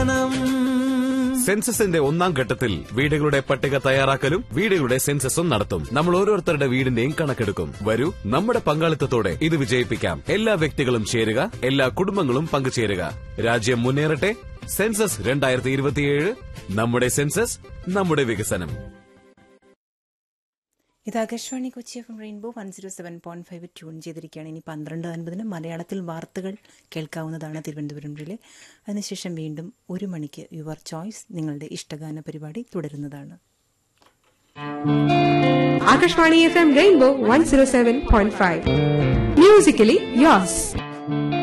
വികസനം സെൻസസിന്റെ ഒന്നാം ഘട്ടത്തിൽ വീടുകളുടെ പട്ടിക തയ്യാറാക്കലും വീടുകളുടെ സെൻസസും നടത്തും നമ്മൾ ഓരോരുത്തരുടെ വീടിന്റെയും കണക്കെടുക്കും വരൂ നമ്മുടെ പങ്കാളിത്തത്തോടെ ഇത് വിജയിപ്പിക്കാം എല്ലാ വ്യക്തികളും ചേരുക എല്ലാ കുടുംബങ്ങളും പങ്കുചേരുക രാജ്യം മുന്നേറട്ടെ സെൻസസ് രണ്ടായിരത്തി ഇരുപത്തിയേഴ് നമ്മുടെ സെൻസസ് നമ്മുടെ വികസനം ഇത് Akashvani Kochi F M rainbow one zero seven point five tune ചെയ്തിരിക്കുകയാണ് ഇനി പന്ത്രണ്ട് അൻപതിന് മലയാളത്തിൽ വാർത്തകൾ കേൾക്കാവുന്നതാണ് തിരുവനന്തപുരം റിലേ അതിനുശേഷം വീണ്ടും ഒരു മണിക്ക് യുവർ ചോയ്സ് നിങ്ങളുടെ ഇഷ്ടഗാന പരിപാടി തുടരുന്നതാണ് Akashvani FM Rainbow 107.5. Musically yours.